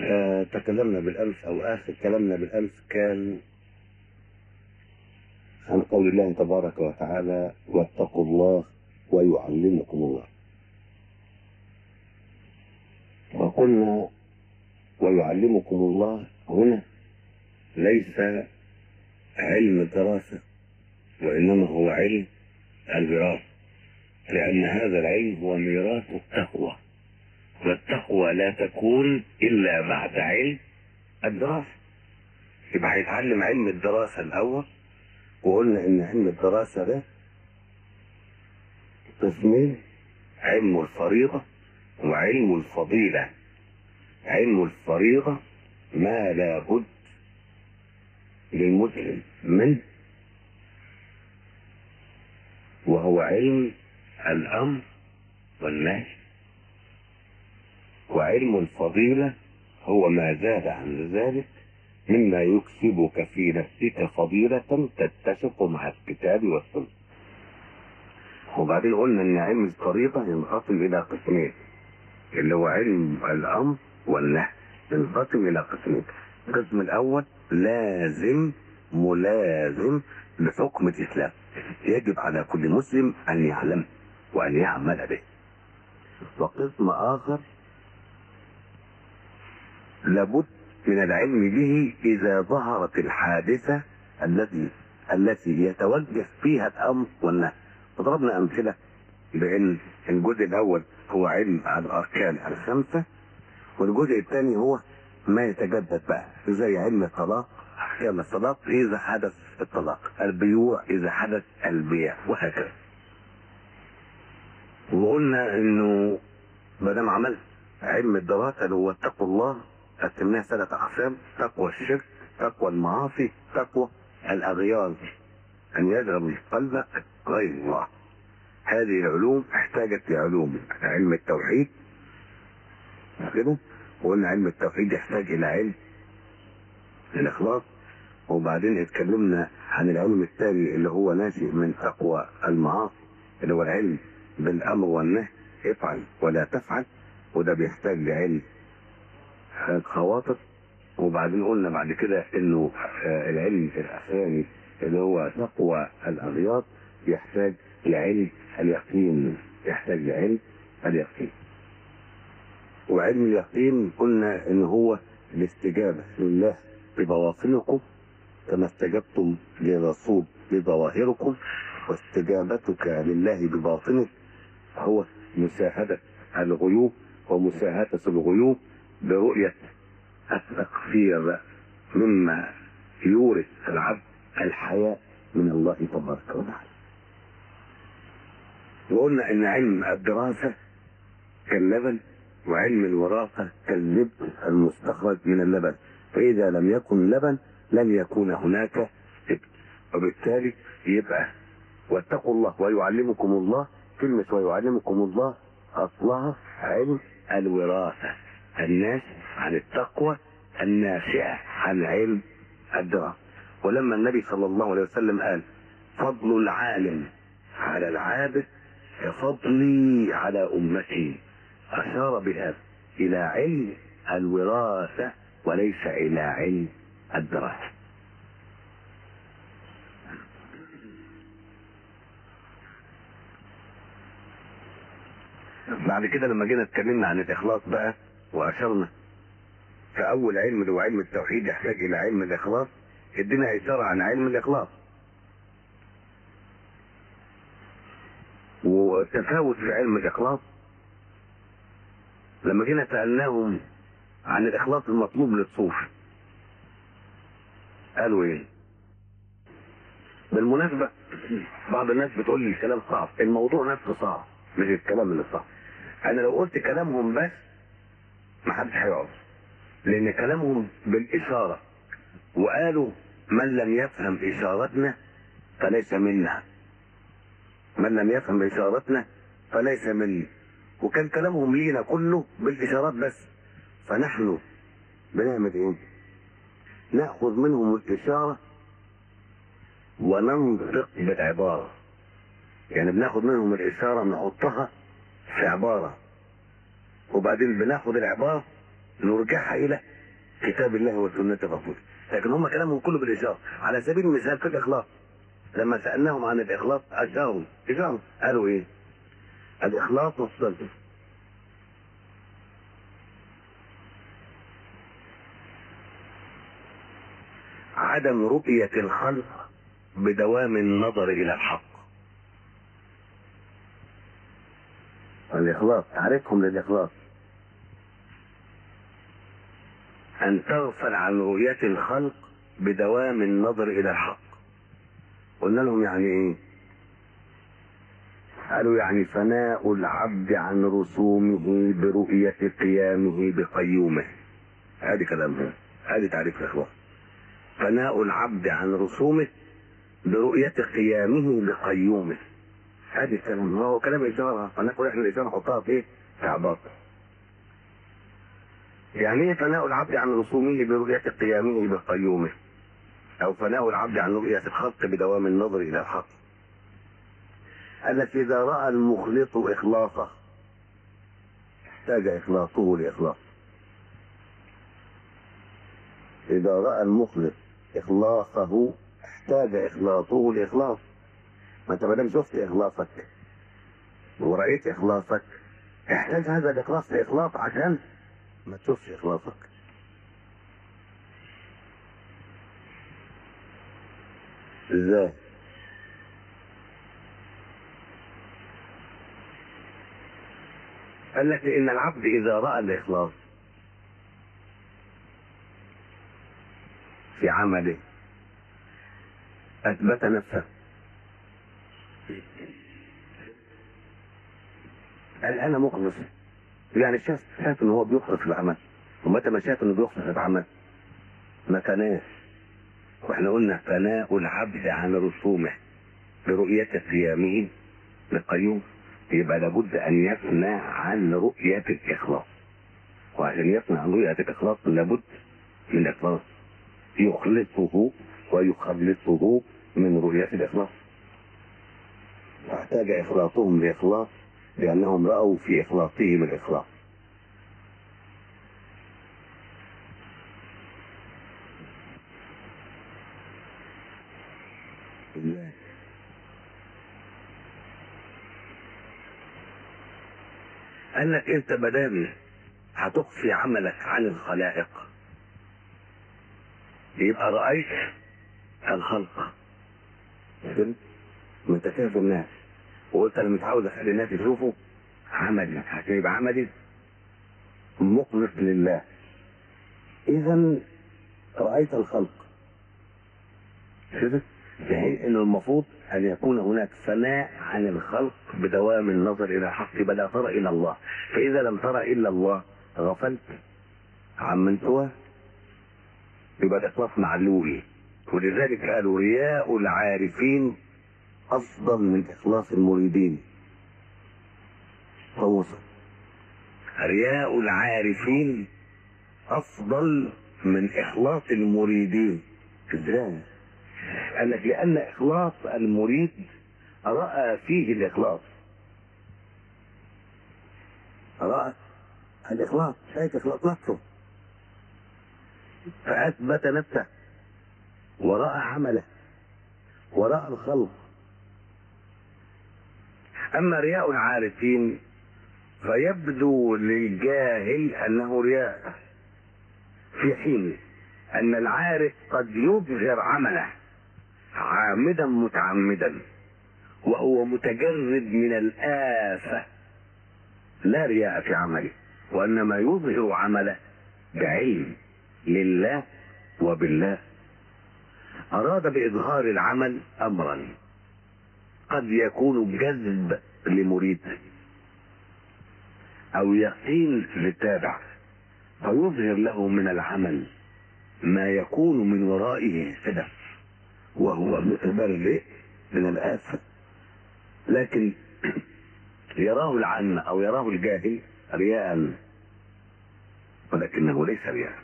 آه تكلمنا بالأمس أو آخر كلامنا بالأمس كان عن قول الله تبارك وتعالى واتقوا الله ويعلمكم الله وقلنا ويعلمكم الله هنا ليس علم الدراسة وإنما هو علم الوراثة لأن هذا العلم هو ميراث التقوى والتقوى لا تكون إلا بعد علم الدراسة يبقى هيتعلم علم الدراسة الأول وقلنا إن علم الدراسة ده قسمين علم الفريضة وعلم الفضيلة علم الفريضة ما لا بد للمسلم منه وهو علم الأمر والنهي وعلم الفضيلة هو ما زاد عن ذلك مما يكسبك في نفسك فضيلة تتسق مع الكتاب والسنة وبعدين قلنا ان علم الفريضة ينقسم الى قسمين اللي هو علم الامر والنهي ينقسم الى قسمين القسم الاول لازم ملازم لحكم الاسلام يجب على كل مسلم ان يعلم وان يعمل به وقسم اخر لابد من العلم به اذا ظهرت الحادثه التي التي يتوجه فيها الامر والنهي وضربنا امثله بان الجزء الاول هو علم الاركان الخمسه والجزء الثاني هو ما يتجدد بقى زي علم الطلاق احكام الطلاق اذا حدث الطلاق البيوع اذا حدث البيع وهكذا وقلنا انه ما دام عملت علم الدراسه اللي هو اتقوا الله قسمناها ثلاث اقسام تقوى الشرك تقوى المعاصي تقوى الاغيار ان يشغل قلبك غير الله هذه العلوم احتاجت لعلوم علم التوحيد كده وقلنا علم التوحيد يحتاج الى علم الاخلاص وبعدين اتكلمنا عن العلم التالي اللي هو ناشئ من تقوى المعاصي اللي هو العلم بالامر والنهي افعل ولا تفعل وده بيحتاج لعلم خواطر وبعدين قلنا بعد كده انه العلم الاخراني اللي هو تقوى الاغياط يحتاج لعلم اليقين يحتاج لعلم اليقين وعلم اليقين قلنا ان هو الاستجابة لله ببواطنكم كما استجبتم للرسول بظواهركم واستجابتك لله بباطنك هو مشاهدة الغيوب ومشاهدة الغيوب برؤية التقصير مما يورث العبد الحياة من الله تبارك وتعالى وقلنا ان علم الدراسة كاللبن وعلم الوراثة كاللبن المستخرج من اللبن فإذا لم يكن لبن لن يكون هناك ابن وبالتالي يبقى واتقوا الله ويعلمكم الله كلمة ويعلمكم الله أصلها علم الوراثة الناشئ عن التقوى الناشئة عن علم الدراسة ولما النبي صلى الله عليه وسلم قال فضل العالم على العابد كفضلي على أمتي أشار بهذا إلى علم الوراثة وليس إلى علم الدراسة بعد كده لما جينا اتكلمنا عن الإخلاص بقى وأشرنا فأول علم اللي هو علم التوحيد يحتاج إلى علم الإخلاص ادينا إشارة عن علم الإخلاص وتفاوت في علم الإخلاص لما جينا سألناهم عن الإخلاص المطلوب للصوفي قالوا إيه؟ بالمناسبة بعض الناس بتقول لي الكلام صعب الموضوع نفسه صعب مش الكلام اللي صعب أنا لو قلت كلامهم بس محدش هيقعد لأن كلامهم بالإشارة وقالوا من لم يفهم إشارتنا فليس منا من لم يفهم إشارتنا فليس مني وكان كلامهم لينا كله بالإشارات بس فنحن بنعمل إيه؟ نأخذ منهم الإشارة وننطق بالعبارة يعني بناخد منهم الإشارة نحطها في عبارة وبعدين بناخد العبارة نرجعها إلى كتاب الله وسنة رسوله لكن هم كلامهم كله بالإشارة على سبيل المثال في الإخلاص لما سألناهم عن الإخلاص أشاروا إشارة قالوا إيه؟ الإخلاص والصدق عدم رؤية الخلق بدوام النظر إلى الحق الإخلاص تعرفهم للإخلاص أن تغفل عن رؤية الخلق بدوام النظر إلى الحق قلنا لهم يعني إيه قالوا يعني فناء العبد عن رسومه برؤية قيامه بقيومه هذه كلامهم هذه تعريف الإخلاص فناء العبد عن رسومه برؤية قيامه بقيومه هذه الكلام هو كلام إشارة فنقول إحنا الإشارة نحطها في إيه؟ في عباط يعني ايه فناء العبد عن رسومه برؤية قيامه بقيومه او فناء العبد عن رؤية الخلق بدوام النظر الى الحق قال لك اذا رأى المخلص اخلاصه احتاج اخلاصه لاخلاص اذا رأى المخلص اخلاصه احتاج اخلاصه لاخلاص ما انت ما دام شفت اخلاصك ورأيت اخلاصك احتاج هذا الاخلاص لاخلاص عشان ما تشوفش اخلاصك ازاي قال لك ان العبد اذا راى الاخلاص في عمله اثبت نفسه قال انا مخلص يعني شاف شاف ان هو بيخلص في العمل ومتى ما شاف انه بيخلص في العمل ما كاناش واحنا قلنا فناء العبد عن رسومه برؤية قيامه للقيوم يبقى لابد ان يفنى عن رؤية الاخلاص وعشان يفنى عن رؤية الاخلاص لابد من اخلاص يخلصه ويخلصه من رؤية الاخلاص فاحتاج اخلاصهم لاخلاص لأنهم رأوا في إخلاصهم الإخلاص قال لك انت مدام هتخفي عملك عن الخلائق يبقى رأيت الخلق فهمت؟ ما انت شايف الناس وقلت انا مش عاوز اخلي الناس يشوفوا عملي عشان يبقى عملي مخلص لله اذا رايت الخلق شفت في حين انه المفروض ان يكون هناك فناء عن الخلق بدوام النظر الى الحق بلا ترى الى الله فاذا لم ترى الا الله غفلت عمن سواه يبقى الاخلاص معلول ولذلك قالوا رياء العارفين أفضل من إخلاص المريدين فوصل رياء العارفين أفضل من إخلاص المريدين إزاي؟ قال لك لأن إخلاص المريد رأى فيه الإخلاص رأى الإخلاص شايف إخلاص نفسه فأثبت نفسه ورأى عمله ورأى الخلق أما رياء العارفين فيبدو للجاهل أنه رياء في حين أن العارف قد يظهر عمله عامدا متعمدا وهو متجرد من الآفة لا رياء في عمله وإنما يظهر عمله بعلم لله وبالله أراد بإظهار العمل أمرا قد يكون جذب لمريد او يقين للتابع فيظهر له من العمل ما يكون من ورائه هدف وهو متبرئ من الآفة لكن يراه العامة أو يراه الجاهل رياء ولكنه ليس رياء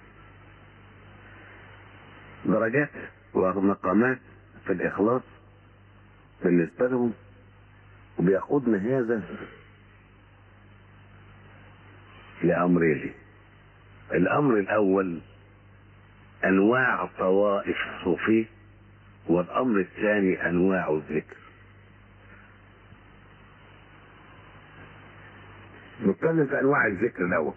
درجات ومقامات في الإخلاص بالنسبة لهم وبيقودنا هذا لأمرين الأمر الأول انواع طوائف الصوفيه والامر الثاني انواع الذكر نتكلم في انواع الذكر الاول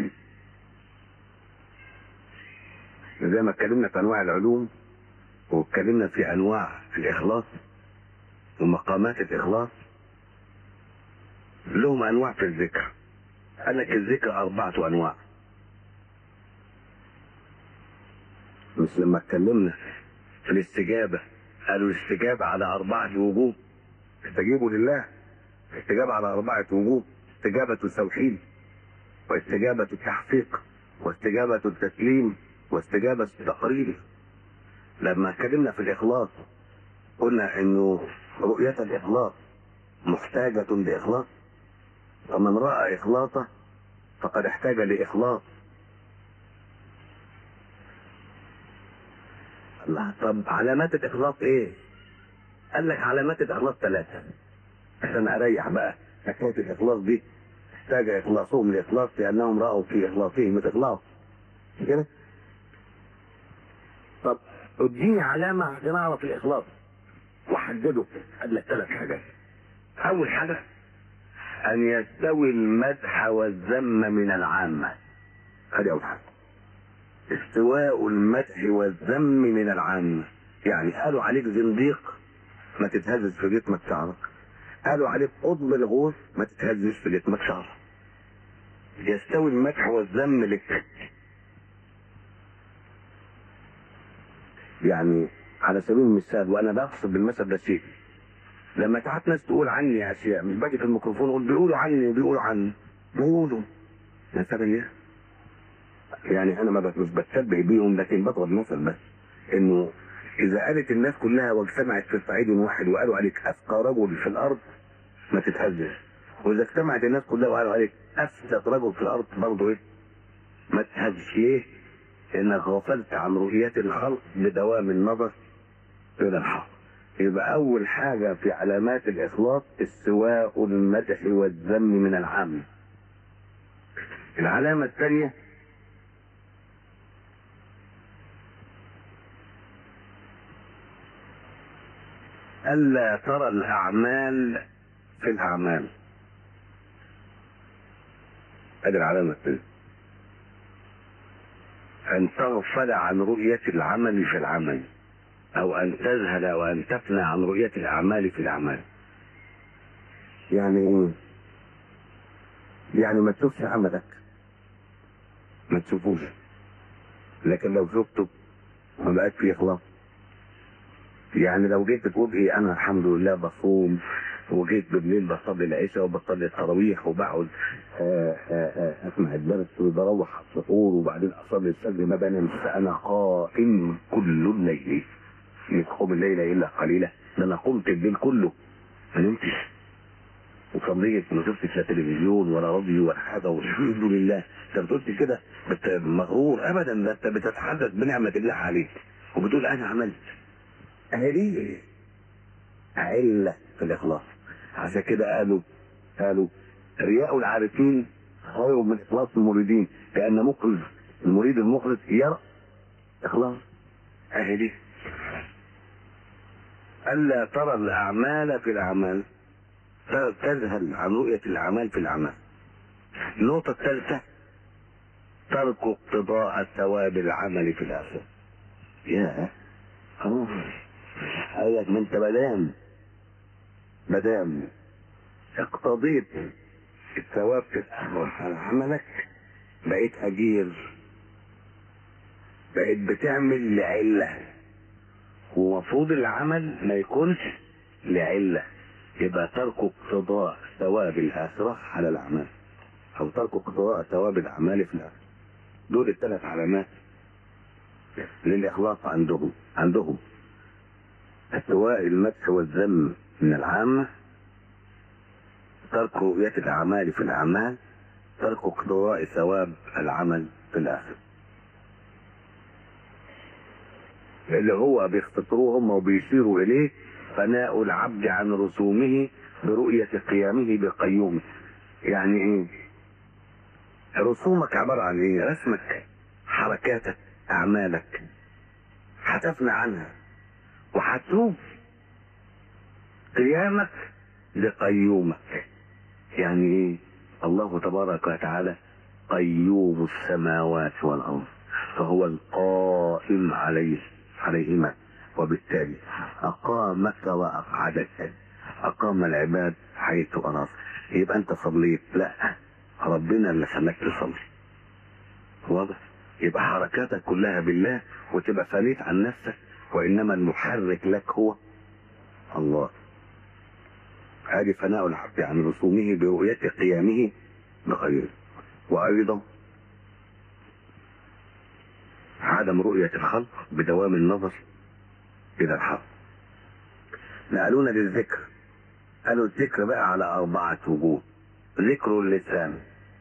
زي ما اتكلمنا في انواع العلوم واتكلمنا في انواع الاخلاص ومقامات الاخلاص لهم انواع في الذكر قال لك الذكر اربعه انواع مش لما اتكلمنا في الاستجابه قالوا الاستجابه على اربعه وجوه استجيبوا لله استجابه على اربعه وجوه استجابه التوحيد واستجابه التحقيق واستجابه التسليم واستجابه التقرير لما اتكلمنا في الاخلاص قلنا انه رؤية الاخلاص محتاجة لاخلاص فمن رأى اخلاصه فقد احتاج لاخلاص الله طب علامات الاخلاص ايه قال لك علامات الاخلاص ثلاثة عشان اريح بقى حكاية الاخلاص دي احتاج اخلاصهم لاخلاص لانهم رأوا في اخلاصهم الاخلاص كده طب اديني علامة عشان اعرف الاخلاص وحدده قال لك ثلاث حاجات اول حاجة ان يستوي المدح والذم من العامة ادي اول حاجة استواء المدح والذم من العامة يعني قالوا عليك زنديق ما تتهزز في جسمك شعرك قالوا عليك قطب الغوث ما تتهزش في جسمك شعرك يستوي المدح والذم لك يعني على سبيل المثال وانا بقصد بالمثل ده شيء لما تعات ناس تقول عني اشياء مش باجي في الميكروفون اقول بيقولوا عني بيقولوا عني بيقولوا مثلا ايه يعني انا ما بت- مش بتشبه بيهم لكن بضرب مثل بس انه اذا قالت الناس كلها واجتمعت في صعيد واحد وقالوا عليك اثقى رجل في الارض ما تتهزش واذا اجتمعت الناس كلها وقالوا عليك افسد رجل في الارض برضه ايه ما تتهزش ليه؟ انك غفلت عن رؤية الخلق بدوام النظر الى الحق يبقى اول حاجة في علامات الاخلاص استواء المدح والذم من العام العلامة الثانية ألا ترى الأعمال في الأعمال هذه العلامة الثانية أن تغفل عن رؤية العمل في العمل أو أن تذهل وأن تفنى عن رؤية الأعمال في الأعمال يعني إيه؟ يعني ما تشوفش عملك ما تشوفوش لكن لو شفته ما بقاش فيه إخلاص يعني لو جيت تقول ايه انا الحمد لله بصوم وجيت بالليل بصلي العشاء وبصلي التراويح وبقعد آه، آه، آه، اسمع الدرس وبروح على السحور وبعدين اصلي الفجر ما بنامش انا قائم كل الليل مش قوم الليل الا قليلا ده انا قمت الليل كله ما نمتش وصليت ما شفتش لا تلفزيون ولا راديو ولا حاجه والحمد لله انت بتقول كده بت- مغرور ابدا ده انت بتتحدث بنعمه الله عليك وبتقول انا عملت اهي دي علة في الإخلاص عشان كده قالوا قالوا رياء العارفين خير من إخلاص المريدين لأن مخلص المريد المخلص يرى إخلاص أهي دي ألا ترى الأعمال في الأعمال ت- تذهل عن رؤية الأعمال في الأعمال النقطة الثالثة ترك اقتضاء ثواب العمل في الآخرة ياه خلاص قال لك ما انت مدام مدام اقتضيت الثواب في الاخره على عملك بقيت اجير بقيت بتعمل لعله ومفروض العمل ما يكونش لعله يبقى ترك اقتضاء ثواب الاخره على الاعمال او ترك اقتضاء ثواب الاعمال في الاخره دول الثلاث علامات للاخلاص عندهم عندهم استواء المدح والذم من العامة ترك رؤية الأعمال في الأعمال ترك اقتضاء ثواب العمل في الآخر اللي هو بيختصروه هم وبيشيروا إليه فناء العبد عن رسومه برؤية قيامه بقيومه يعني إيه رسومك عبارة عن إيه رسمك حركاتك أعمالك هتفنى عنها وهتوب قيامك لقيومك يعني ايه الله تبارك وتعالى قيوم السماوات والارض فهو القائم عليه عليهما وبالتالي اقامك واقعدك اقام العباد حيث اراد يبقى انت صليت لا ربنا اللي خلاك تصلي واضح يبقى حركاتك كلها بالله وتبقى فليت عن نفسك وانما المحرك لك هو الله هذه فناء العبد عن رسومه برؤية قيامه بغيره وأيضا عدم رؤية الخلق بدوام النظر إلى الحق نقلونا للذكر قالوا الذكر بقى على أربعة وجوه ذكر اللسان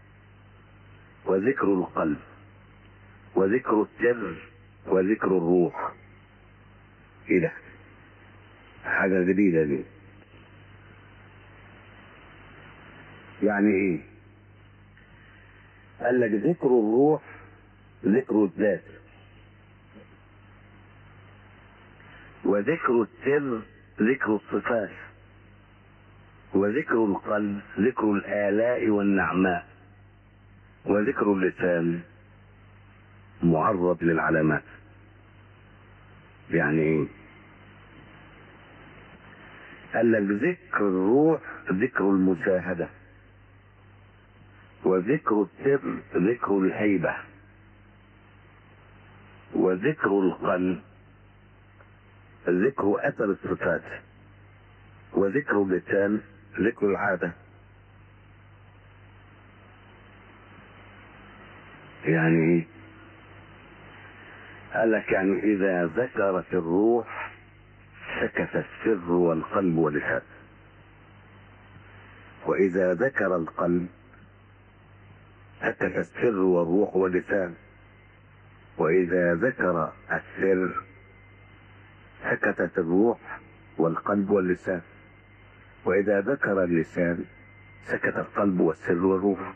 وذكر القلب وذكر السر وذكر الروح ايه ده حاجة جديدة دي يعني ايه قال لك ذكر الروح ذكر الذات وذكر السر ذكر الصفات وذكر القلب ذكر الآلاء والنعماء وذكر اللسان معرض للعلامات يعني ايه قال لك ذكر الروح ذكر المشاهده وذكر السر ذكر الهيبة وذكر القلب ذكر أثر الصفات وذكر اللسان ذكر العادة يعني ايه قال لك يعني إذا ذكرت الروح سكت السر والقلب واللسان وإذا ذكر القلب سكت السر والروح واللسان وإذا ذكر السر سكتت الروح والقلب واللسان وإذا ذكر اللسان سكت القلب والسر والروح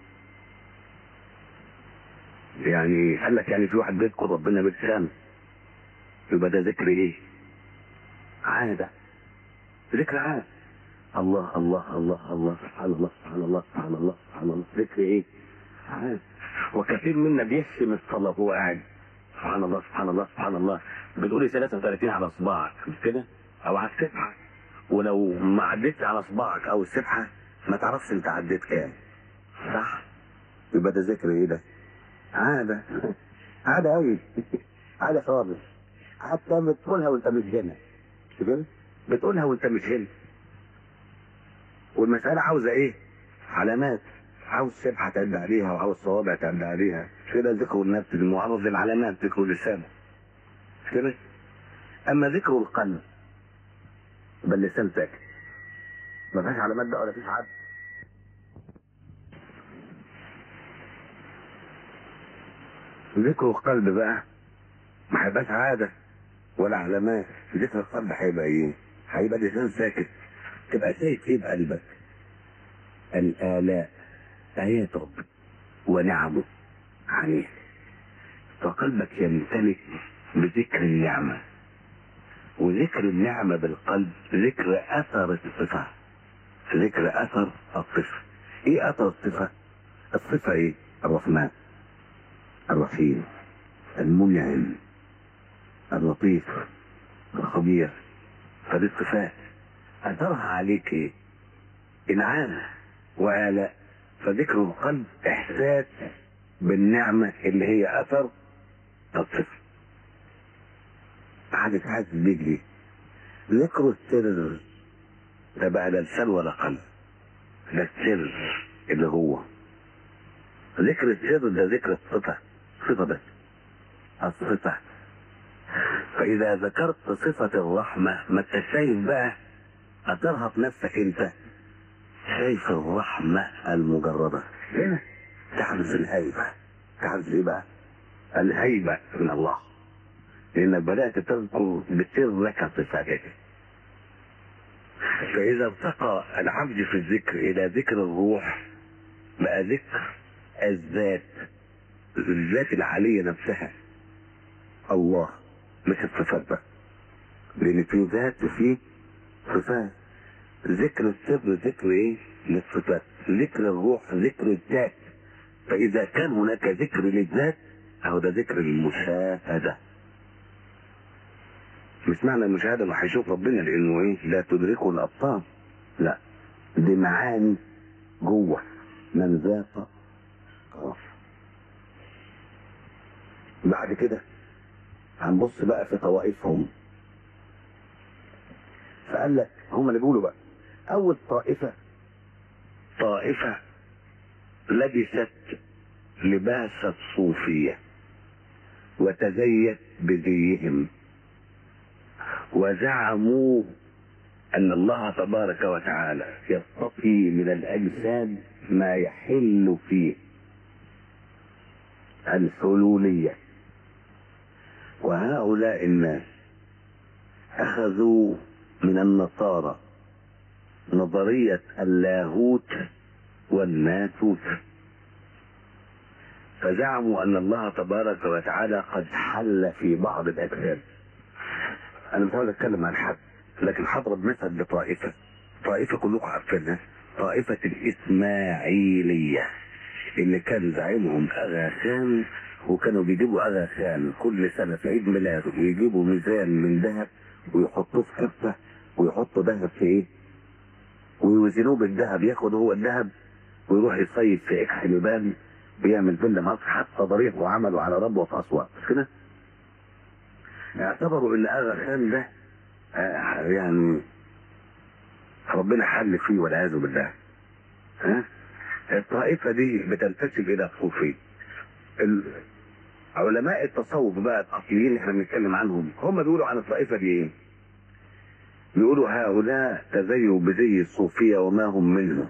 يعني قال لك يعني في واحد بيذكر ربنا بلسانه يبقى ده ذكر ايه؟ عادة ذكر عادة الله الله الله الله سبحان الله سبحان الله سبحان الله سبحان الله ذكر ايه؟ عادة وكثير منا بيشتم الصلاة وهو قاعد سبحان الله سبحان الله سبحان الله بتقولي 33 على صباعك مش كده؟ او على السبحة ولو ما عدتش على صباعك او السبحة ما تعرفش انت عديت كام صح؟ يبقى ده ذكر ايه ده؟ عادة عادة أوي عادة خالص حتى بتقولها وانت مش هنا كده بتقولها وانت مش هنا والمسألة عاوزة ايه؟ علامات عاوز سبحة تعد عليها وعاوز صوابع تعد عليها كده ذكر النفس المعرض للعلامات ذكر اللسان كده اما ذكر القلب يبقى اللسان ساكت ما فيهاش علامات بقى ولا فيش عد ذكر القلب بقى ما هيبقاش عادة ولا علامات ذكر القلب هيبقى ايه؟ هيبقى لسان ساكت تبقى شايف ايه بقلبك؟ الآلاء آيات ربك ونعمه عليه فقلبك يمتلك بذكر النعمة وذكر النعمة بالقلب ذكر أثر الصفة ذكر أثر الصفة إيه أثر الصفة؟ الصفة إيه؟ الرحمن الرحيم المنعم اللطيف الخبير فدي الصفات أثرها عليك إيه؟ إنعام وآلاء فذكر القلب إحساس بالنعمة اللي هي أثر الصفة حاجة حاسس بيك دي ذكر السر ده بقى لا لسان ولا قلب ده السر اللي هو ذكر السر ده ذكر الصفة صفة بس الصفة فإذا ذكرت صفة الرحمة ما انت شايف بقى أثرها في نفسك أنت شايف الرحمة المجردة هنا تحدث الهيبة تحدث إيه بقى؟ الهيبة من الله لأنك بدأت تذكر بسرك صفاتك فإذا ارتقى العبد في الذكر إلى ذكر الروح بقى ذكر الذات الذات العالية نفسها الله مش الصفات بقى لان في ذات وفي صفات ذكر السر ذكر ايه للصفات ذكر الروح ذكر الذات فاذا كان هناك ذكر للذات اهو ده ذكر المشاهده مش معنى المشاهده انه هيشوف ربنا لانه ايه لا تدركه الابصار لا دي معاني جوه من ذاق خلاص بعد كده هنبص بقى في طوائفهم فقال لك هم اللي بيقولوا بقى اول طائفه طائفه لبست لباس الصوفيه وتزيت بزيهم وزعموا ان الله تبارك وتعالى يصطفي من الاجساد ما يحل فيه الحلوليه وهؤلاء الناس اخذوا من النصارى نظريه اللاهوت والناسوت فزعموا ان الله تبارك وتعالى قد حل في بعض الاجساد انا مش عاوز اتكلم عن حد لكن هضرب مثل لطائفه طائفه كلكم عارفينها طائفه الاسماعيليه اللي كان زعيمهم اغا خان وكانوا بيجيبوا اغا خان كل سنه في عيد ميلاده ويجيبوا ميزان من ذهب ويحطوه في كفه ويحطوا ذهب في ايه؟ ويوزنوه بالذهب ياخد هو الذهب ويروح يصيف في اكس لبان بيعمل فيلا مصر حتى ضريح وعملوا على ربوه في اسوان مش كده؟ اعتبروا ان اغا خان ده آه، يعني ربنا حل فيه والعياذ بالله ها الطائفه دي بتنتسب الى الصوفيه ال- علماء التصوف بقى الاصليين اللي احنا بنتكلم عنهم هم بيقولوا عن الطائفه دي ايه؟ بيقولوا هؤلاء تزيوا بزي الصوفيه وما هم منه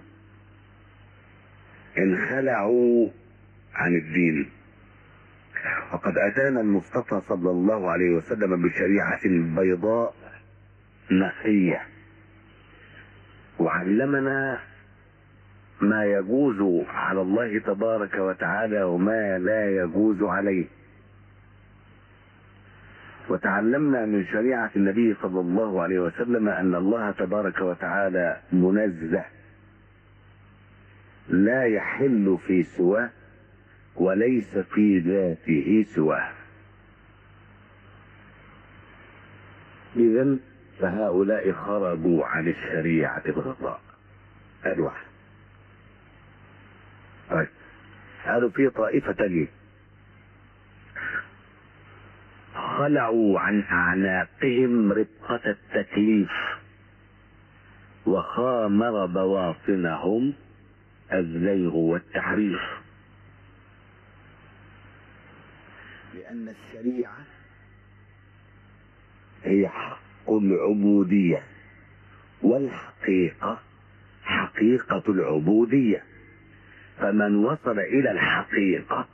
انخلعوا عن الدين وقد اتانا المصطفى صلى الله عليه وسلم بشريعه بيضاء نقيه وعلمنا ما يجوز على الله تبارك وتعالى وما لا يجوز عليه وتعلمنا من شريعة النبي صلى الله عليه وسلم أن الله تبارك وتعالى منزه لا يحل في سواه وليس في ذاته سواه إذا فهؤلاء خرجوا عن الشريعة بغطاء قالوا واحد طيب قالوا في طائفة تانية خلعوا عن أعناقهم رقة التكليف وخامر بواطنهم الزيغ والتحريف لأن الشريعة هي حق العبودية والحقيقة حقيقة العبودية فمن وصل إلى الحقيقة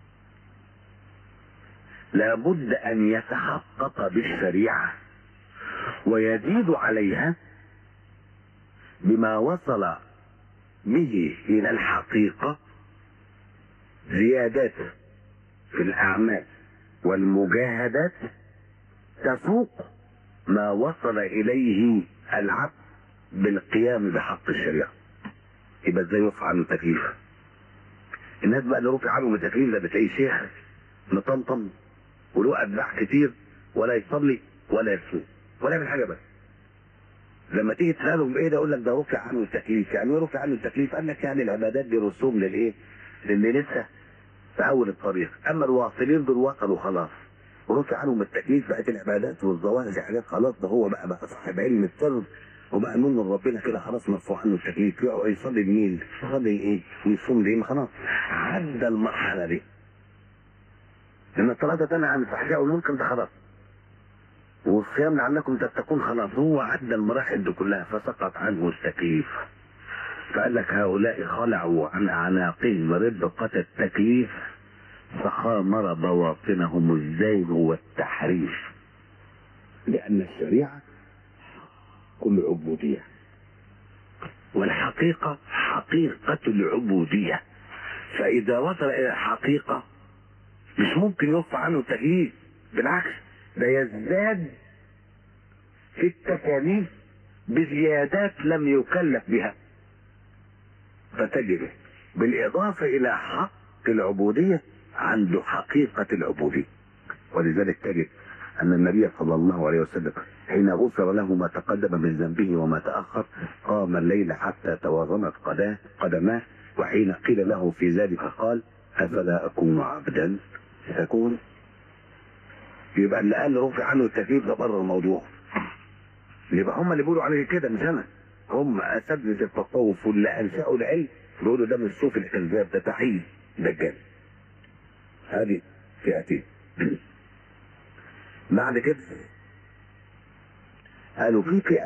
لابد أن يتحقق بالشريعة ويزيد عليها بما وصل به إلى الحقيقة زيادات في الأعمال والمجاهدات تفوق ما وصل إليه العبد بالقيام بحق الشريعة يبقى ازاي يرفع عنه التكليف الناس بقى اللي رفع عنهم التكليف ده بتلاقيه شيخ مطمطم وله اتباع كتير ولا يصلي ولا يصوم ولا يعمل حاجه بس لما تيجي تسالهم ايه ده يقول لك ده رفع عنه التكليف يعني ايه رفع عنه التكليف قال لك يعني العبادات دي رسوم للايه للي لسه في اول الطريق اما الواصلين دول وصلوا خلاص ورفع عنهم التكليف بقت العبادات والظواهر دي حاجات خلاص ده هو بقى بقى صاحب علم السر وبقى نور من ربنا كده خلاص مرفوع عنه التكليف يقعد يصلي لمين؟ يصلي ايه؟ ويصوم ليه؟ ما خلاص عدى المرحله دي لان الصلاه تنهى عن الفحشاء والمنكر ده خلاص والصيام لعلكم تتقون خلاص هو عدى المراحل دي كلها فسقط عنه التكليف فقال لك هؤلاء خلعوا عن اعناقهم ربقة التكليف فخامر بواطنهم الزيغ والتحريف لأن الشريعة كل عبودية والحقيقة حقيقة العبودية فإذا وصل إلى الحقيقة مش ممكن يرفع عنه التكليف بالعكس ده يزداد في التكاليف بزيادات لم يكلف بها فتجد بالإضافة إلى حق العبودية عنده حقيقة العبودية ولذلك تجد أن النبي صلى الله عليه وسلم حين غفر له ما تقدم من ذنبه وما تأخر قام الليل حتى توازنت قداه قدماه وحين قيل له في ذلك قال أفلا أكون عبدا شكور يبقى اللي قال رفع عنه التكليف ده بره الموضوع يبقى هم اللي بيقولوا عليه كده مش انا هم اساتذه التصوف واللي انشأوا العلم بيقولوا ده مش صوف الكذاب ده تحيي دجال هذه فئتين بعد كده قالوا في فئة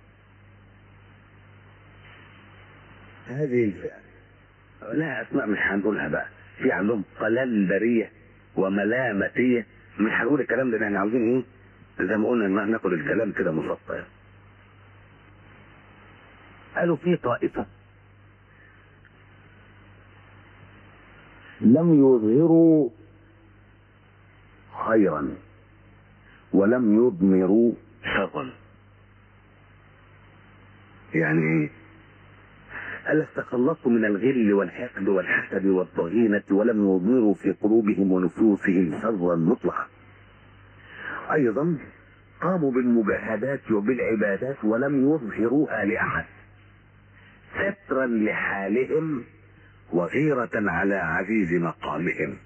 هذه الفئة لها أسماء مش هنقولها بقى في عندهم قلندرية وملامتية مش هنقول الكلام ده احنا عاوزين ايه زي ما قلنا إن ناكل الكلام كده مسطح يعني. قالوا في طائفة لم يظهروا خيرا ولم يضمروا شرا يعني ايه ألا تخلصوا من الغل والحقد والحسد والضغينة ولم يضمروا في قلوبهم ونفوسهم شرا مطلقا أيضا قاموا بالمجاهدات وبالعبادات ولم يظهروها لأحد سترا لحالهم وغيرة على عزيز مقامهم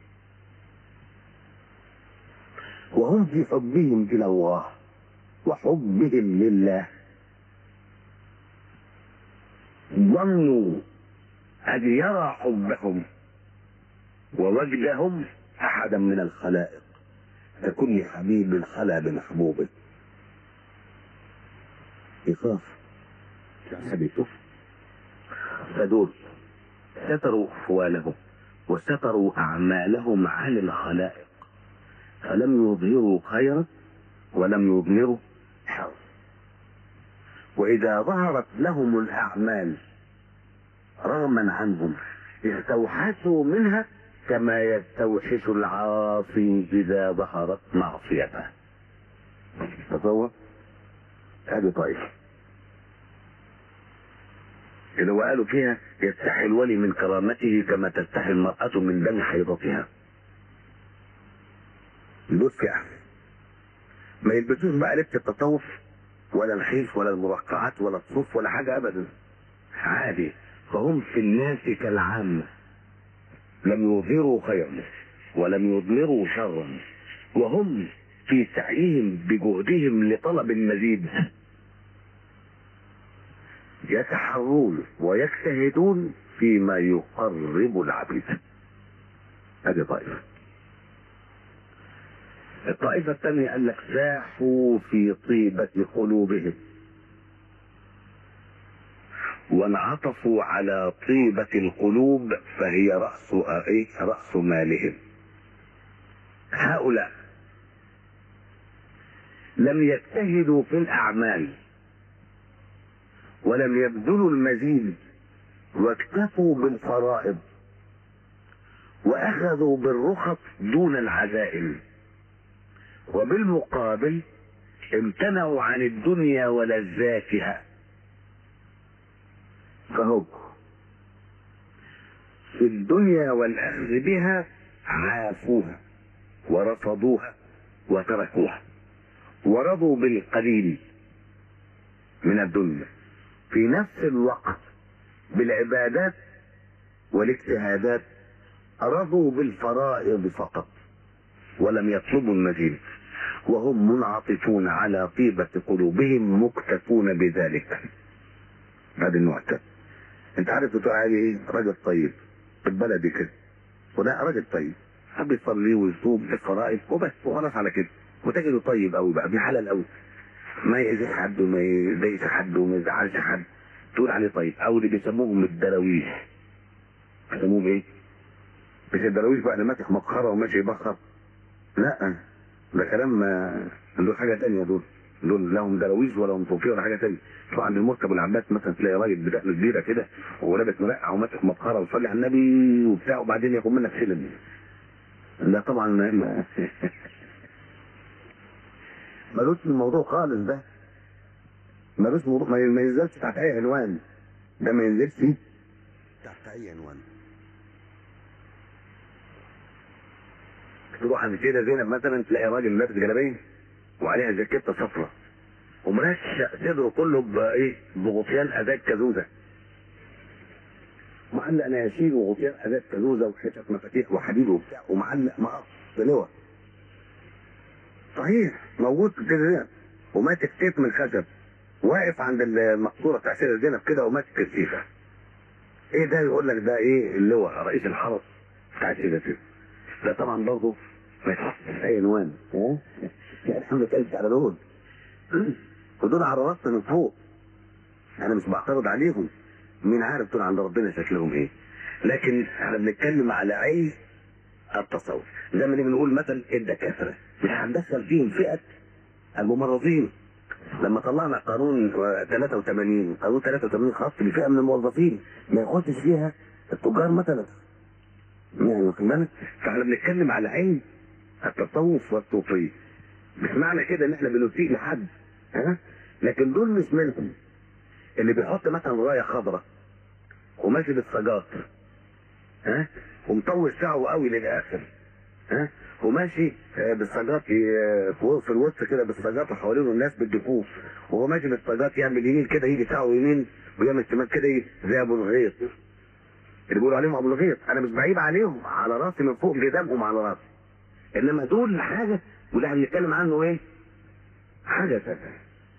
وهم في حبهم إلى الله وحبهم لله ظنوا أن يرى حبهم ووجدهم أحدا من الخلائق ككل حبيب خلا بمحبوبه يخاف حبيبته فدول ستروا أحوالهم وستروا أعمالهم عن الخلائق فلم يظهروا خيرا ولم يضمروا شرا وإذا ظهرت لهم الأعمال رغما عنهم استوحشوا منها كما يستوحش العاصي إذا ظهرت معصيته تصور هذه طائفة اللي هو قالوا فيها يستحي الولي من كرامته كما تستحي المرأة من دم حيضتها دول فئة ما يلبسوش بقى لبس التصوف ولا الخيف ولا المرقعات ولا الصوف ولا حاجة أبدا عادي فهم في الناس كالعامة لم يظهروا خيرا ولم يضمروا شرا وهم في سعيهم بجهدهم لطلب المزيد يتحرون ويجتهدون فيما يقرب العبيد هذه طائفة الطائفة الثانية قال لك ساحوا في طيبة قلوبهم وانعطفوا على طيبة القلوب فهي رأس إيه؟ رأس مالهم هؤلاء لم يجتهدوا في الأعمال ولم يبذلوا المزيد واكتفوا بالفرائض واخذوا بالرخص دون العزائم وبالمقابل امتنعوا عن الدنيا ولذاتها فهم في الدنيا والاخذ بها عافوها ورفضوها وتركوها ورضوا بالقليل من الدنيا في نفس الوقت بالعبادات والاجتهادات رضوا بالفرائض فقط ولم يطلبوا المزيد وهم منعطفون على طيبة قلوبهم مكتفون بذلك هذا النوع الثاني انت عارف بتوع عليه ايه راجل طيب في البلد كده وده راجل طيب حب يصلي ويصوم الفرائض وبس وخلاص على كده وتجده طيب قوي بقى بحلال قوي ما يأذي حد وما يضايقش حد وما يزعلش حد تقول عليه طيب او اللي بيسموهم الدراويش بيسموهم ايه؟ مش الدراويش بقى اللي ماسك مقخره وماشي يبخر لا ده كلام دول حاجه تانية دول دول لهم دراويش ولا هم صوفيه ولا حاجه تانية شوف عند المركب العباس مثلا تلاقي راجل بدقن كبيره كده ولابس مرقع وماسك مقخره ويصلي على النبي وبتاع وبعدين ياخد منك سلم ده طبعا ما ملوش في الموضوع خالص ده ملوش موضوع ما ما ينزلش تحت اي عنوان ده ما ينزلش تحت اي عنوان تروح عند كده زينب مثلا تلاقي راجل لابس جلابيه وعليها جاكيته صفراء ومرشق صدره كله بايه بغطيان اداه كازوزه معلق نياشين وغطيان اداه كازوزه وحتت مفاتيح وحديد وبتاع ومعلق مقص لواء صحيح موجود في كده وماسك سيف من خشب واقف عند المقصوره بتاع سيدة زينب كده وماسك السيفه ايه ده يقول لك ده ايه اللواء رئيس الحرس بتاع سيدة زينب ده طبعا برضه ما يتحطش في اي عنوان ها يعني احنا بنتكلم على دول ودول على راسنا من فوق انا مش بعترض عليهم مين عارف دول عند ربنا شكلهم ايه لكن احنا بنتكلم على اي التصوف زي ما بنقول مثلا الدكاتره مش هندخل فيهم فئه الممرضين لما طلعنا قانون 83 قانون 83 خاص بفئه من الموظفين ما يخشش فيها التجار مثلا يعني واخد بالك فاحنا بنتكلم على علم التصوف والصوفيه مش معنى كده ان احنا بنسيء لحد ها لكن دول مش منهم اللي بيحط مثلا رايه خضراء وماشي بالسجاط ها ومطول شعره قوي للاخر ها وماشي آه، بالسجاط ي- في في الوسط كده بالسجاط وحوالينه الناس بالدفوف وهو ماشي بالسجاط يعمل يمين كده يجي شعره يمين ويعمل شمال كده ي- زي ابو الغيط اللي بيقولوا عليهم ابو الغيط انا مش بعيب عليهم على راسي من فوق جدامهم على راسي انما دول حاجه واللي احنا بنتكلم عنه ايه؟ حاجه ثانيه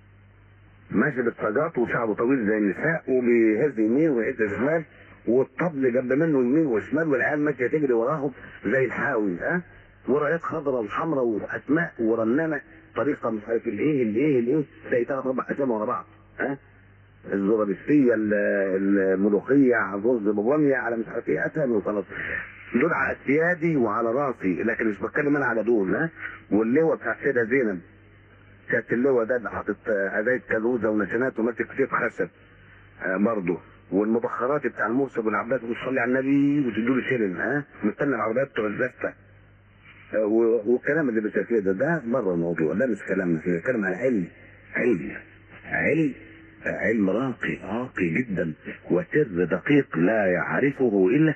ماشي بالسجاط وشعره طويل زي النساء وبيهز يمين ويهز شمال والطبل جنب منه يمين وشمال والعيال ماشيه تجري وراهم زي الحاوي ها ورايات خضراء وحمراء واسماء ورنانه طريقه مش عارف الايه الايه الايه زي ثلاث اربع اسامي ورا بعض ها الزرابستيه ال- الملوخيه على الرز بباميه على مش عارف ايه اسامي وخلاص دول على سيادي وعلى راسي لكن مش بتكلم انا على دول ها واللواء بتاع السيده زينب كانت اللواء ده اللي حاطط ادايه كالوزه ونشانات وماسك سيف خشب آه، برضه والمبخرات بتاع الموسى والعباس وتصلي على النبي وتدوا له شيلن ها مستني العربيات بتوع الزفه آه، و- والكلام اللي بالشكل ده ده بره الموضوع ده مش كلامنا كده كلام على علم علم علم علم راقي راقي جدا وسر دقيق لا يعرفه الا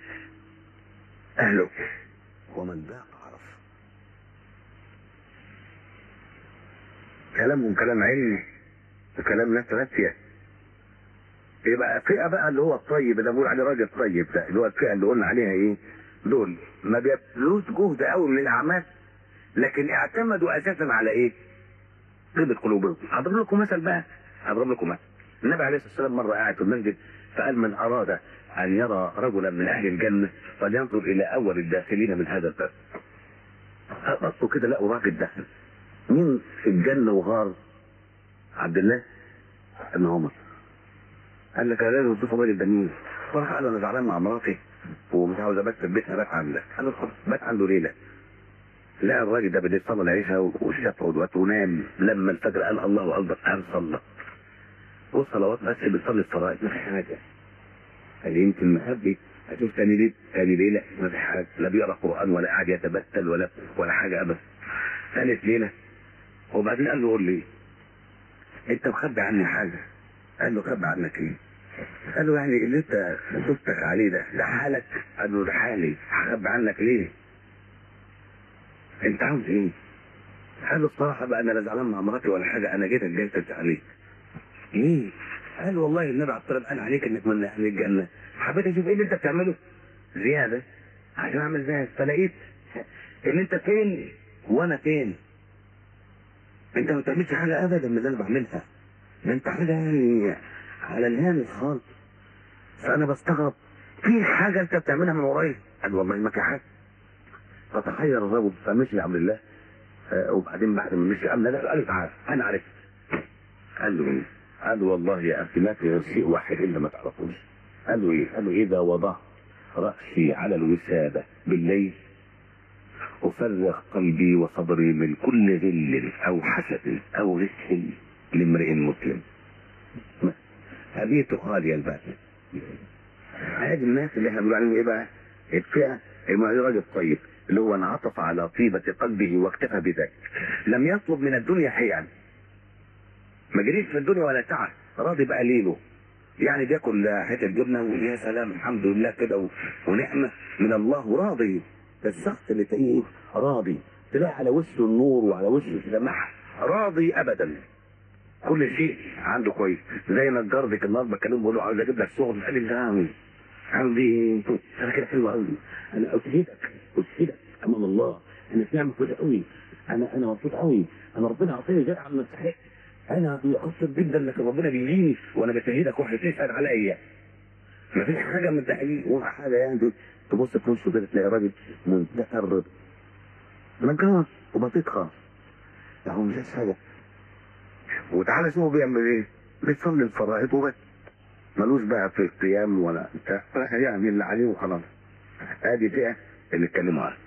اهله ومن ذاق عرف كلامهم كلام علمي وكلام ناس راسيه يبقى فئه بقى اللي هو الطيب اللي بقول عليه راجل طيب ده اللي هو الفئه اللي قلنا عليها ايه دول ما بيبذلوش جهد قوي من الاعمال لكن اعتمدوا اساسا على ايه طيبة قلوبهم هضرب لكم مثل بقى هضرب لكم مثل النبي عليه الصلاه والسلام مره قاعد في المسجد فقال من اراد ان يرى رجلا من اهل الجنه فلينظر الى اول الداخلين من هذا الباب بصوا كده لقوا راجل دخل مين في الجنه وغار عبد الله بن عمر قال لك انا لازم اشوف الراجل ده مين فراح قال له انا زعلان مع مراتي ومش عاوز ابات في البيت بات عندك قال له خلاص بات عنده ليله لقى الراجل ده بالليل صلى العشاء والشفع والوقت ونام لما الفجر قال الله اكبر قام صلى والصلوات بس بتصلي الفرائض ما في حاجه قال يمكن محبي اشوف تاني ليل تاني ليله ما في حاجه لا بيقرا قران ولا قاعد يتبتل ولا ولا حاجه ابدا ثالث ليله وبعدين قال له قول لي انت مخبي عني حاجه قال له خبي عنك ايه قال له يعني اللي انت شفتك عليه ده ده حالك قال له ده حالي هخبي عنك ليه انت عاوز ايه قال له الصراحه بقى انا لا زعلان مع مراتي ولا حاجه انا جيت اتجوزت عليك ايه قال والله النبي عليه الصلاه والسلام قال عليك انك من اهل الجنه حبيت اشوف ايه اللي انت بتعمله زياده عشان اعمل زيك فلقيت ان انت فين وانا فين انت ما بتعملش حاجه ابدا من اللي انا بعملها ده انت حاجه يعني على الهامش خالص فانا بستغرب في حاجه انت بتعملها من ورايا قال والله ما في حاجه فتحير الرجل فمشي عبد الله آه، وبعدين بعد ما مشي قال لا لا قال له تعال انا عرفت قال له ايه؟ قال له والله يا اخي لا في شيء واحد الا ما تعرفوش قال له ايه؟ قال له اذا وضعت راسي على الوساده بالليل أفرغ قلبي وصدري من كل غل أو حسد أو غش لامرئ مسلم هذه تقال يا الباب هذه الناس اللي احنا بنقول عليهم ايه بقى؟ الفئة اللي راجل طيب اللي هو انعطف على طيبة قلبه واكتفى بذلك لم يطلب من الدنيا شيئا ما جريش في الدنيا ولا تعب راضي بقليله يعني بياكل حته جبنه ويا سلام الحمد لله كده و- ونعمه من الله وراضي الشخص اللي تلاقيه راضي تلاقي على وشه النور وعلى وشه السماح راضي ابدا كل شيء عنده كويس زي نجار ديك النهارده بكلمه بقول له عاوز اجيب لك شغل قال لي انت عامل عندي انا كده حلو قوي انا اشهدك اشهدك امام الله انا في نعمه كويسه قوي انا انا مبسوط قوي انا ربنا عطيني جاي على المستحق انا مقصر جدا لكن ربنا بيجيني وانا بشهدك واحد تسال عليا مفيش حاجه من التحقيق ولا حاجه يعني تبص في وشه كده تلاقي راجل منتهى الرضا نجار وبسيط خالص يعني هو مش عايز حاجه وتعالى شوفوا بيعمل ايه بيصلي الفرائض وبس ملوش بقى في القيام ولا بتاع يعني اللي عليه وخلاص ادي فئه اللي اتكلموا عنها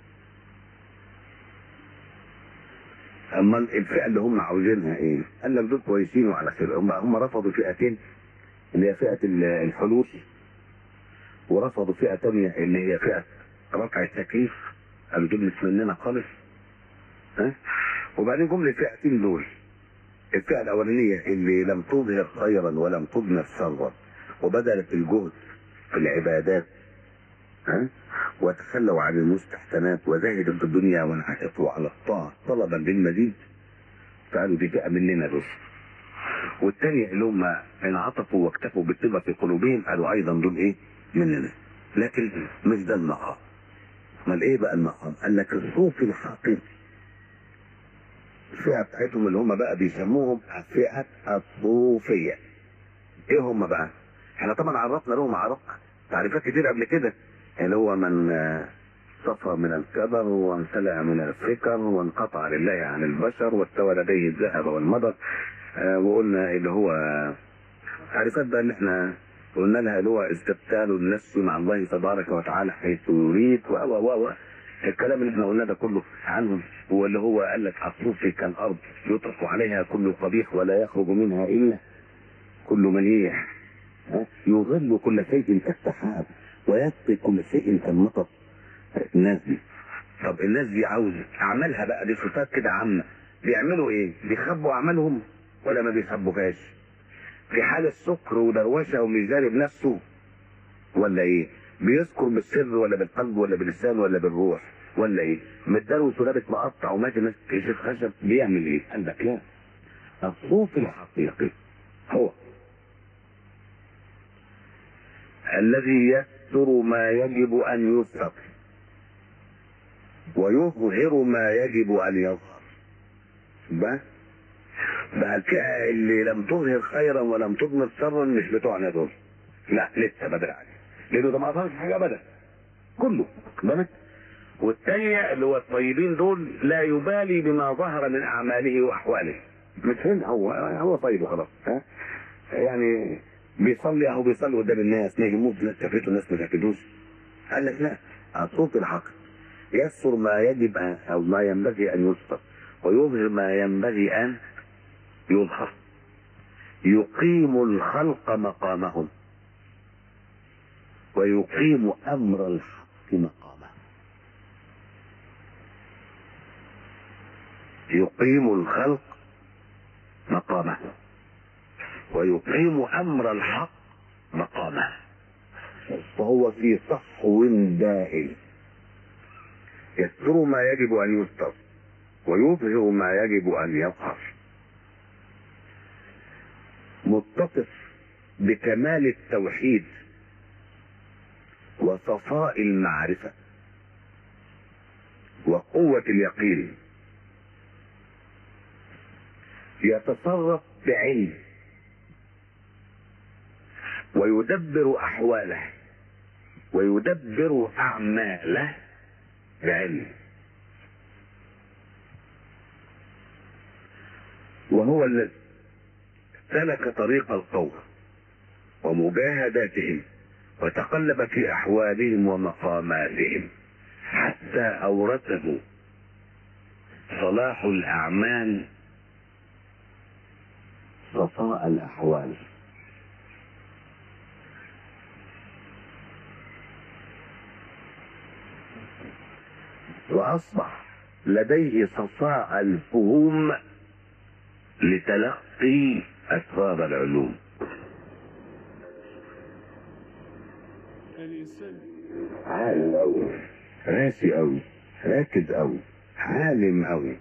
اما الفئه اللي هم عاوزينها ايه؟ قال لك دول كويسين وعلى خير هم هم رفضوا فئتين اللي هي فئه ال- الحلول ورفضوا فئه ثانيه اللي هي فئه رفع التكليف قالوا دول مش مننا خالص ها وبعدين جم الفئتين دول الفئه الاولانيه اللي لم تظهر خيرا ولم تضمر شرا وبذلت الجهد في العبادات ها وتخلوا عن المستحسنات وزهدوا في الدنيا وانعكسوا على الطاعة طلبا للمزيد فقالوا دي فئة مننا دول والثانية اللي هم انعطفوا واكتفوا بالطيبة في قلوبهم قالوا أيضا دول إيه مننا لكن مش ده المقام امال ايه بقى المقام قال لك الصوفي الحقيقي الفئة بتاعتهم اللي هم بقى بيسموهم الفئة الصوفية ايه هم بقى احنا طبعا عرفنا لهم عرق تعريفات كتير قبل كده اللي هو من آه، صفى من الكبر وانسلع من الفكر وانقطع لله عن البشر واستوى لديه الذهب والمضر آه، وقلنا اللي هو تعريفات بقى اللي احنا قلنا لها اللي هو استبتال النفس مع الله تبارك وتعالى حيث يريد و و و و الكلام اللي احنا قلنا ده كله عنهم هو اللي هو قال لك الصوفي كالارض يطرق عليها كل قبيح ولا يخرج منها الا كل مليح ها؟ يظل كل شيء كالسحاب ويسقي كل شيء كالمطر الناس دي طب الناس دي عاوز اعمالها بقى دي صفات كده عامه بيعملوا ايه؟ بيخبوا اعمالهم ولا ما بيخبوهاش؟ في حال السكر ودروشه وميزان بنفسه ولا ايه؟ بيذكر بالسر ولا بالقلب ولا باللسان ولا بالروح ولا ايه؟ متدروس ولابس مقطع وماشي ماسك شيخ خشب بيعمل ايه؟ قال لك لا الصوفي الحقيقي هو الذي يستر ما يجب ان يستر ويظهر ما يجب ان يظهر بقى بقى الفئه اللي لم تظهر خيرا ولم تضمر شرا مش بتوعنا دول لا لسه بدري عليه لانه ده ما اظهرش حاجه ابدا كله بالك والثانيه اللي هو الطيبين دول لا يبالي بما ظهر من اعماله واحواله مش هنا هو هو طيب وخلاص ها يعني بيصلي اهو بيصلي قدام الناس نيجي يموت ناس شافته الناس ما شافتوش قال لك لا الصوت الحق يستر ما يجب أن او ما ينبغي ان يستر ويظهر ما ينبغي ان يظهر يقيم الخلق مقامهم ويقيم امر الحق مقامه يقيم الخلق مقامه ويقيم امر الحق مقامه فهو في صحو دائم يستر ما يجب ان يستر ويظهر ما يجب ان يظهر متصف بكمال التوحيد وصفاء المعرفه وقوه اليقين يتصرف بعلم ويدبر احواله ويدبر اعماله بعلم وهو الذي سلك طريق القوم ومجاهداتهم وتقلب في احوالهم ومقاماتهم حتى اورثه صلاح الاعمال صفاء الاحوال وأصبح لديه صفاء الفهوم لتلقي أسرار العلوم عالم أوي راسي أوي راكز أوي عالم أوي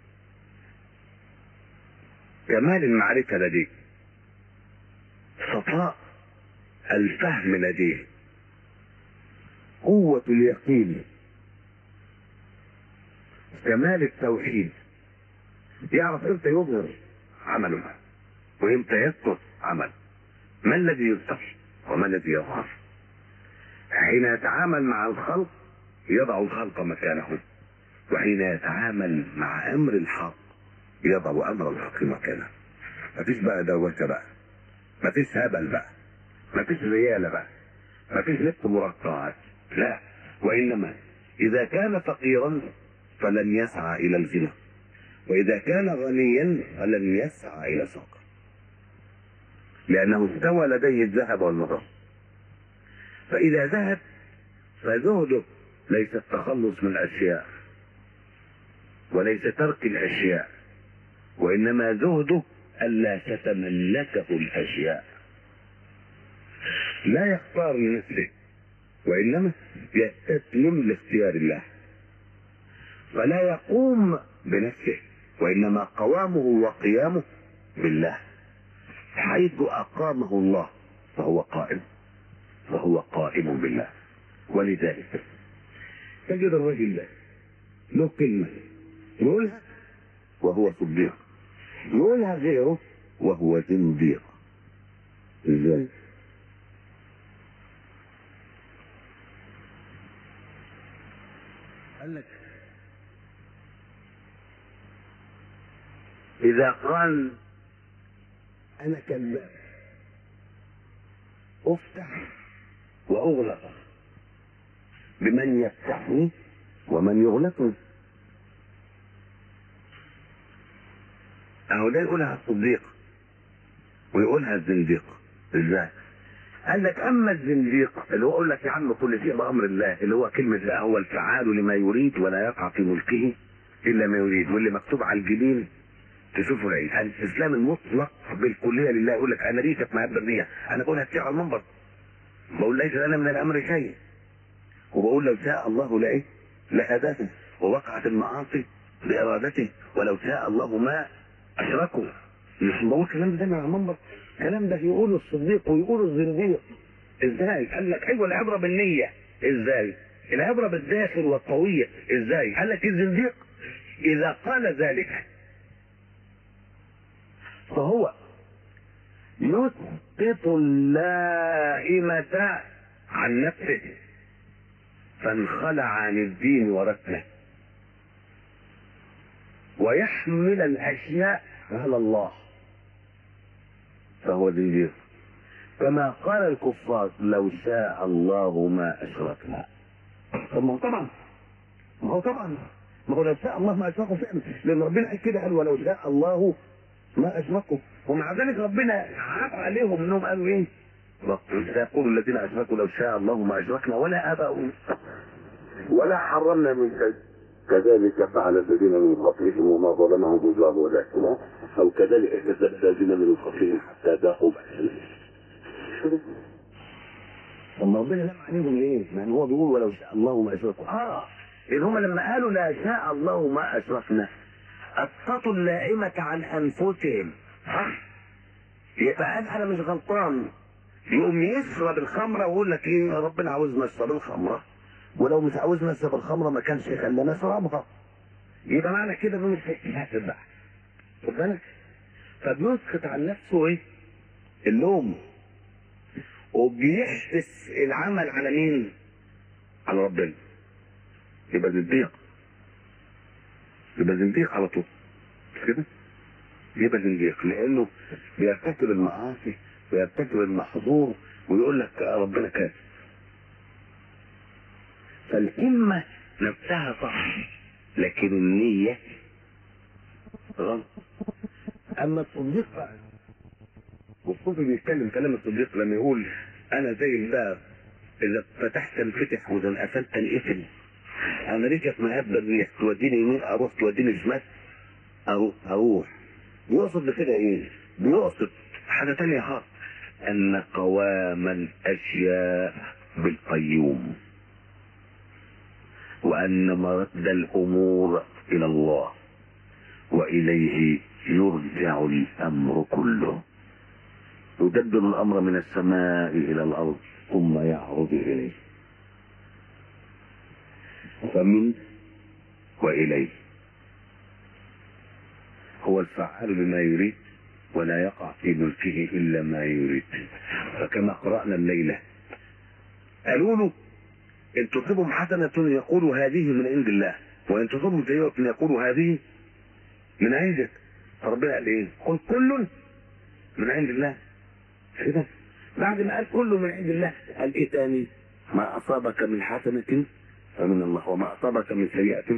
كمال المعرفة لديه صفاء الفهم لديه قوة اليقين كمال التوحيد يعرف امتى يظهر عمله وامتى يسقط عمله ما الذي يستقي وما الذي يظهر حين يتعامل مع الخلق يضع الخلق مكانه وحين يتعامل مع امر الحق يضع امر الحق مكانه مفيش بقى دوشه بقى مفيش هبل بقى مفيش رياله بقى مفيش لبس مرقعات لا وانما اذا كان فقيرا فلن يسعى الى الغنى واذا كان غنيا فلن يسعى الى الفقر لانه استوى لديه الذهب والمضى فاذا ذهب فزهده ليس التخلص من الاشياء وليس ترك الاشياء وانما زهده الا تتملكه الاشياء لا يختار لنفسه وانما يستسلم لاختيار الله فلا يقوم بنفسه وانما قوامه وقيامه بالله حيث اقامه الله فهو قائم فهو قائم بالله ولذلك تجد الرجل ده له كلمه يقولها وهو صديق يقولها غيره وهو زنديق ازاي قال لك إذا قال أنا كذاب أفتح وأغلق بمن يفتحني ومن يغلقني أهو ده يقولها الصديق ويقولها الزنديق إزاي؟ قال لك اما الزنديق اللي هو يقول لك يا عم كل شيء بامر الله اللي هو كلمه لا هو الفعال لما يريد ولا يقع في ملكه الا ما يريد واللي مكتوب على الجبين تشوفه العين الاسلام المطلق بالكليه لله يقول لك انا ريتك ما النيه انا بقولها كتير على المنبر بقول ليس لنا من الامر شيء وبقول لو شاء الله لايه لهداهم ووقعت المعاصي بارادته ولو شاء الله ما اشركوا مش بقول الكلام ده على المنبر الكلام ده يقوله الصديق ويقوله الزنديق ازاي قال لك ايوه العبره بالنيه ازاي العبره بالداخل والطويه ازاي قال لك الزنديق اذا قال ذلك فهو يسقط اللائمة عن نفسه فانخلع عن الدين وركنه ويحمل الاشياء على الله فهو زنديق كما قال الكفار لو شاء الله ما اشركنا طب ما هو طبعا ما هو طبعا ما هو لو شاء الله ما اشركوا فعلا لان ربنا قال كده قال ولو شاء الله ما اشركوا ومع ذلك ربنا عاب عليهم انهم قالوا ايه؟ يقول الذين اشركوا لو شاء الله ما اشركنا ولا اباؤنا ولا حرمنا من شيء كذلك فعل الذين من قبلهم وما ظلمهم الله ولكن او كذلك كذب الذين من قبلهم حتى ذاقوا بأسنا طب ربنا لم عليهم ليه؟ ما هو بيقول ولو شاء الله ما اشركوا اه ان هم لما قالوا لا شاء الله ما اشركنا اسقطوا اللائمة عن انفسهم صح؟ يبقى قال انا مش غلطان يقوم يشرب الخمره ويقول لك ايه ربنا عاوزنا نشرب الخمره ولو مش عاوزنا نشرب الخمره ما كانش خلانا نشربها يبقى معنى كده انه مش هيتحاسب بقى خد بالك فبيسقط عن نفسه ايه؟ اللوم وبيحدث العمل على مين؟ على ربنا يبقى زنديق يبقى زنديق على طول مش كده؟ يبقى زنديق لانه بيرتكب المعاصي ويرتكب المحظور ويقول لك ربنا كافر فالكلمة نفسها صح لكن النية غلط أما التصديق بقى والصوفي بيتكلم كلام الصديق لما يقول أنا زي الباب إذا فتحت انفتح وإذا قفلت انقفل انا رجعت مهبل الريح توديني يمين اروح توديني شمال اروح اروح بيقصد بكده ايه؟ بيقصد حاجه تانية خالص ان قوام الاشياء بالقيوم وان مرد الامور الى الله واليه يرجع الامر كله يدبر الامر من السماء الى الارض ثم يعرض اليه فمن واليه هو الفعال لما يريد ولا يقع في ملكه الا ما يريد فكما قرانا الليله قالوا له ان تصبهم حسنه يقولوا هذه من عند الله وان تصبهم سيئه يقولوا هذه من عندك فربنا قال ايه؟ قل كل من عند الله كده بعد ما قال كله من عند الله قال ايه تاني؟ ما اصابك من حسنه فمن الله وما اصابك من سيئه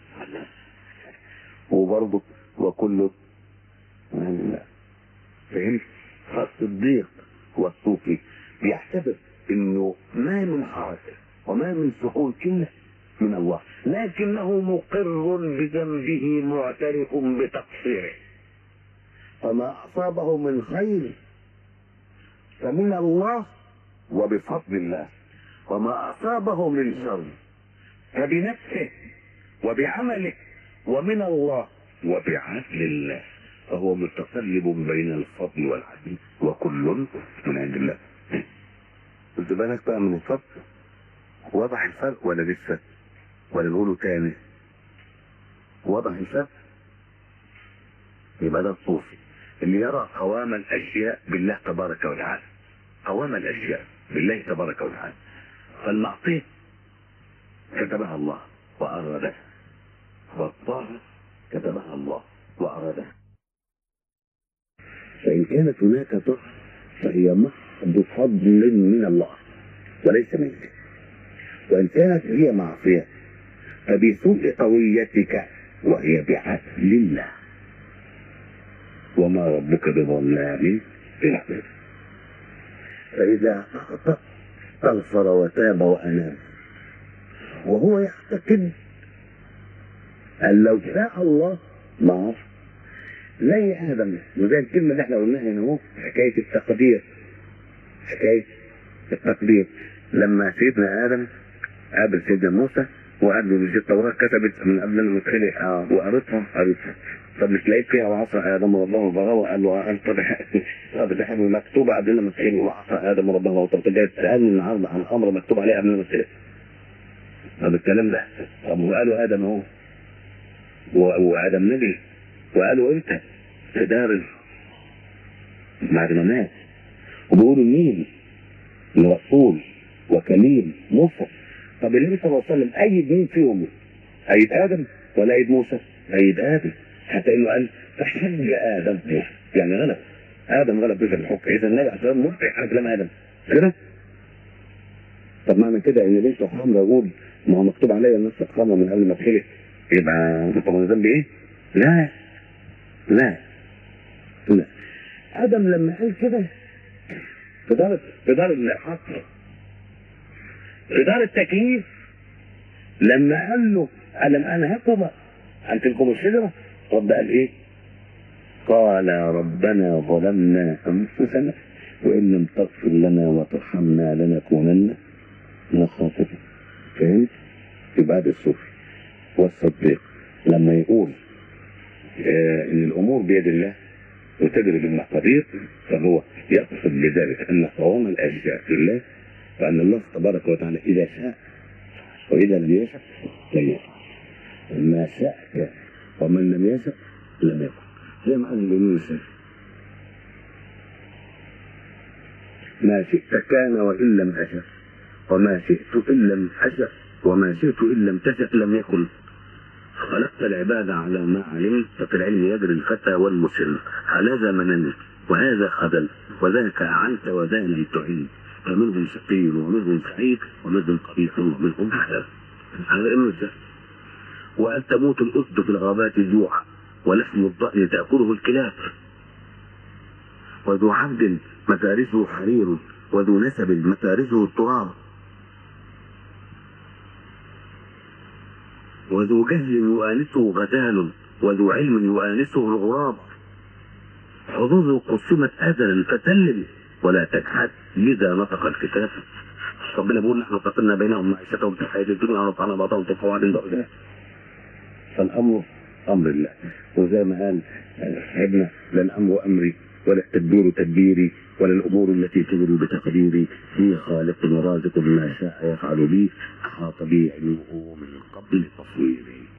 وبرضه وكل من عند الله فهمت؟ فالصديق والصوفي بيعتبر انه ما من حركه وما من سقوط الا من الله لكنه مقر بذنبه معترف بتقصيره فما اصابه من خير فمن الله وبفضل الله وما اصابه من شر فبنفسه وبعمله ومن الله وبعدل الله فهو متقلب بين الفضل والعدل وكل من عند الله خد بالك بقى من الفضل وضح الفرق ولا لسه ولا نقوله تاني وضح الفرق يبقى ده الصوفي اللي يرى قوام الاشياء بالله تبارك وتعالى قوام الاشياء بالله تبارك وتعالى فالمعصيه كتبها الله وارادها والطاعه كتبها الله وارادها فان كانت هناك طاعه فهي محض فضل من الله وليس منك وان كانت هي معصيه فبسوء قويتك وهي بعدل الله وما ربك بظلام للعباد فإذا أخطأ استغفر وتاب وأناب وهو يعتقد أن لو شاء الله ما عرف زي آدم وزي الكلمة اللي احنا قلناها هنا اهو حكاية التقدير حكاية التقدير لما سيدنا آدم قابل سيدنا موسى وقال له مش التوراة كتبت من قبل ما نتخلق آه وقريتها قريتها طب مش لقيت فيها وعصى ادم ربه فغوى قال له قال طب طب ده حلو مكتوبه قبل ما تخلق وعصى ادم ربه طب انت جاي تسالني النهارده عن امر مكتوب عليه قبل ما تخلق طب الكلام ده طب وقالوا ادم اهو وادم نبي وقالوا امتى في دار بعد ما مات وبيقولوا مين رسول وكليم موسى طب النبي صلى الله عليه وسلم ايد مين فيهم؟ ايد ادم ولا ايد موسى؟ ايد ادم حتى انه قال فحج ادم يعني غلب ادم غلب بفعل الحكم اذا النبي عليه الصلاه والسلام مبطئ على كلام ادم كده؟ طب معنى كده ان بنت حمرا يقول ما هو مكتوب عليا النص الخمر من قبل ما اتخلق يبقى طب انا ذنبي ايه؟ لا لا لا ادم لما قال كده في دار في دار الحصر في دار التكييف لما قال له الم انهكما عن تلكم الشجره رب قال ايه؟ قال ربنا ظلمنا انفسنا وان لم تغفر لنا وترحمنا لنكونن من الخاسرين فهمت؟ يبقى ده الصوفي والصديق لما يقول آه ان الامور بيد الله وتجري بالمقادير فهو يقصد بذلك ان قوام الاشياء في الله وان الله تبارك وتعالى اذا شاء واذا لم يشاء لم يفعل ما شاء كان ومن لم يشاء لم يكن زي ما قال الامام الشافعي ما شئت كان وان لم اشأ وما شئت ان لم اشأ وما شئت ان لم تشأ لم يكن خلقت العباد على ما علمت ففي العلم يجري الفتى والمسن على ذا مننت وهذا خذلت وذاك أعنت وذا لم تعن فمنهم شقي ومنهم سعيد ومنهم قبيح ومنهم حلال هذا إما ده وأن تموت الأسد في الغابات جوعا ولحم الضأن تأكله الكلاب وذو عبد مفارسه حرير وذو نسب مفارسه التراب وذو جهل يؤانسه غزال وذو علم يؤانسه الغراب حظوظه قسمت أزلا فسلم ولا تجحد لذا نطق الكتاب ربنا بيقول نحن قتلنا بينهم معيشتهم في الحياة الدنيا ورفعنا بعضهم في قواعد درجات فالأمر أمر الله وزي ما قال صاحبنا لا الأمر أمري ولا التدبير تدبيري ولا الأمور التي تجري بتقديري هي خالق ورازق ما شاء يفعل بي أحاط بي علمه من قبل تصويري